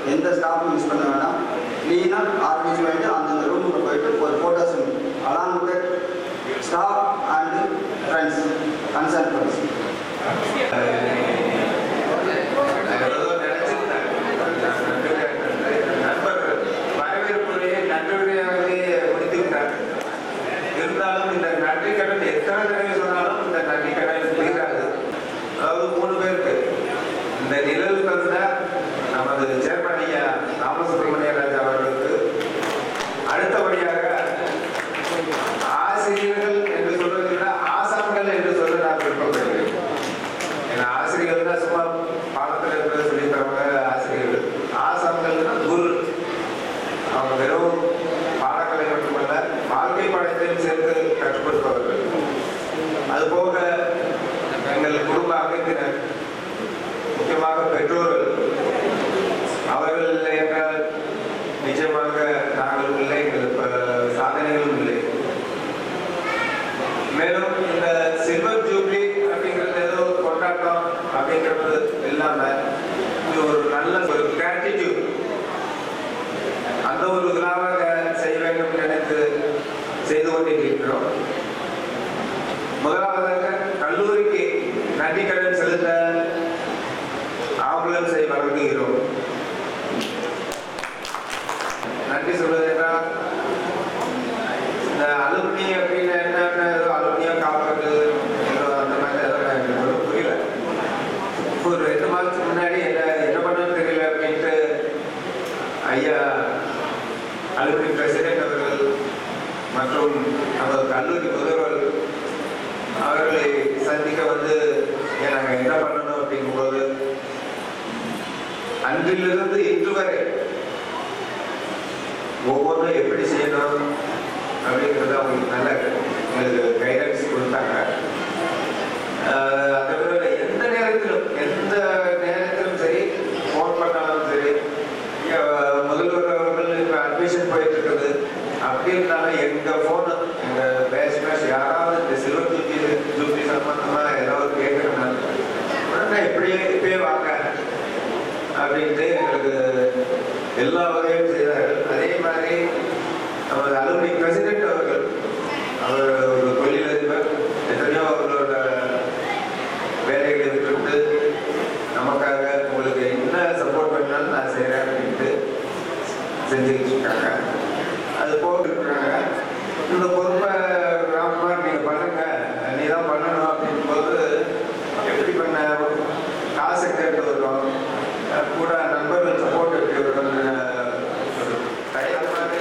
எந்த ஸ்டாஃபும் யூஸ் பண்ண வேண்டாம் க்ளீனாக ஆர்கனைஸ் பண்ணிட்டு அந்தந்த ரூமுக்கு போயிட்டு ஒரு photos along with staff and friends concern friends நண்பர் வரவேற்புரையை நன்றியுரையாகவே முடித்து விட்டார் இருந்தாலும் இந்த நன்றி கடன் எத்தனை தடவை சொன்னாலும் இந்த நன்றி கடன் தீராது அதாவது மூணு பேருக்கு இந்த நிழல் தந்த நமது சேர்மன் ஐயா ராமசுப்ரமணிய ராஜா அவர்களுக்கு அடுத்தபடியாக ஆசிரியர்கள் என்று சொல்வதை விட ஆசான்கள் என்று சொல்ல நான் விருப்பப்படுகிறேன் ஏன்னா ஆசிரியர்கள் தான் சும்மா பாடத்தில் இருக்கிறத சொல்லி தரவங்க ஆசிரியர்கள் ஆசான்கள்னா குரு அவங்க வெறும் பாடங்களை மட்டுமல்ல வாழ்க்கை பாடத்தையும் சேர்த்து கற்றுக் கொடுப்பவர்கள் அதுபோக எங்கள் குடும்ப அமைப்பினர் முக்கியமாக பெற்றோர்கள் அவர்கள் இல்லை என்றால் நிச்சயமாக நாங்கள் இல்லை எங்கள் ப- சாதனைகளும் இல்லை மேலும் இந்த சில்வர் ஜூப்ளி அப்படிங்கிறது ஏதோ ஒரு கொண்டாட்டம் அப்படிங்கிறது இல்லாம இது ஒரு நல்ல ஒரு கிராட்டிடியூட் அந்த ஒரு விழாவாக செய்ய வேண்டும் என்று நினைத்து செய்து கொண்டிருக்கிறோம் முதலாவதாக கல்லூரிக்கு நன்றி கடன் செலுத்த ஆம்புலன்ஸை வழங்குகிறோம் நன்றி சொல்வதென்றால் இந்த அலுமினி அப்படின்னு என்னென்ன ஏதோ அலுமினியம் காப்பது ஏதோ அந்த மாதிரி அதெல்லாம் எனக்கு ஒன்றும் புரியல ஒரு ரெண்டு மாதத்துக்கு முன்னாடி என்ன என்ன பண்ணணும்னு தெரியல அப்படின்ட்டு ஐயா அலுமினி பிரசிடென்ட் அவர்கள் மற்றும் நமது கல்லூரி முதல்வர் அவர்களை சந்திக்க வந்து "ஏன் நாங்க என்ன பண்ணணும் அப்படிங்கும்போது அன்றிலிருந்து இன்று வரை ஒவ்வொன்றும் எப்படி செய்யணும் அப்படிங்கிறது அவங்களுக்கு நல்ல எங்களுக்கு கைடன்ஸ் கொடுத்தாங்க ஆஹ் அதை விட எந்த நேரத்திலும் எந்த நேரத்திலும் சரி ஃபோன் பண்ணாலும் சரி இங்க முதல்வர் அவர்கள் இப்போ அட்மிஷன் போயிட்டு இருக்குது அப்படி இருந்தாலும் எங்க ஃபோனு எங்க பேஸ் பேஸ் யாராவது இந்த சில்வர் ஜூப்ளி ஜூப்ளி சம்பந்தமா ஏதாவது கேட்கணும்னா உடனே இப்படியே இப்பயே வாங்க அப்படின்ட்டு எங்களுக்கு எல்லா வகையும் செய்தார்கள் அதே மாதிரி நமது அலுவலி பிரசிடென்ட் அவர்கள் அவர் ஒரு தொழிலதிபர் எத்தனையோ அவர்களோட வேலைகளை விட்டுவிட்டு நமக்காக உங்களுக்கு என்ன சப்போர்ட் பண்ணாலும் நான் செய்கிறேன் அப்படின்ட்டு செஞ்சுக்கிட்டு இருக்காங்க அது போட்டுருக்காங்க இந்த பொறுப்பை ராம்குமார் நீங்கள் பண்ணுங்க நீ தான் பண்ணணும் அப்படின் போது எப்படி பண்ண காசு கேட்டு வருவோம் அஹ் கூட நண்பர்கள் சப்போர்ட் எப்படி வரும்னு ஒரு தயார் மாதிரி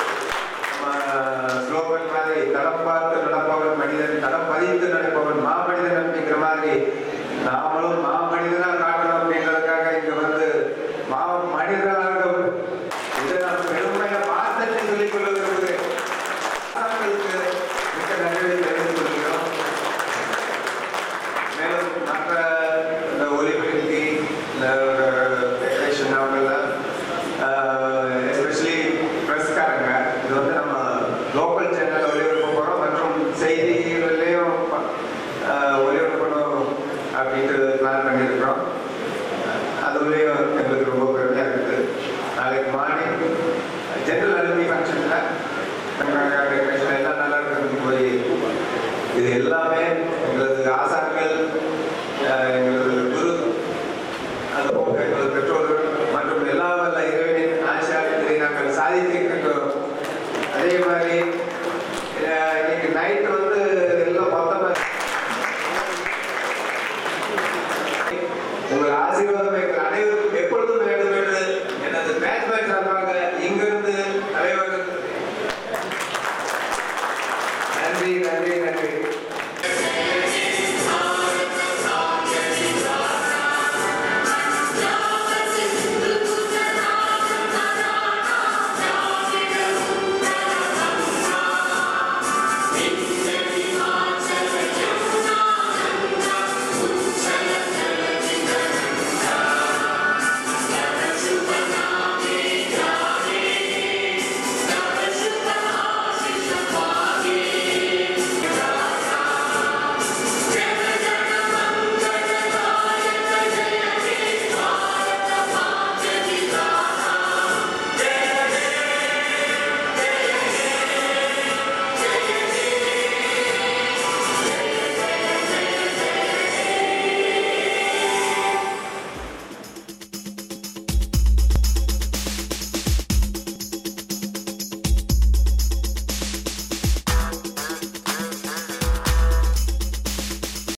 ஸ்லோகன் மாதிரி தடம் பார்த்து நடப்பவன் மனிதன் தடம் பதித்து நடப்பவன் மாமனிதன் அப்படிங்கிற மாதிரி நாமளும் மாமனிதனா காட்டணும் அப்படின்றதுக்காக இங்க வந்து மா மனிதனா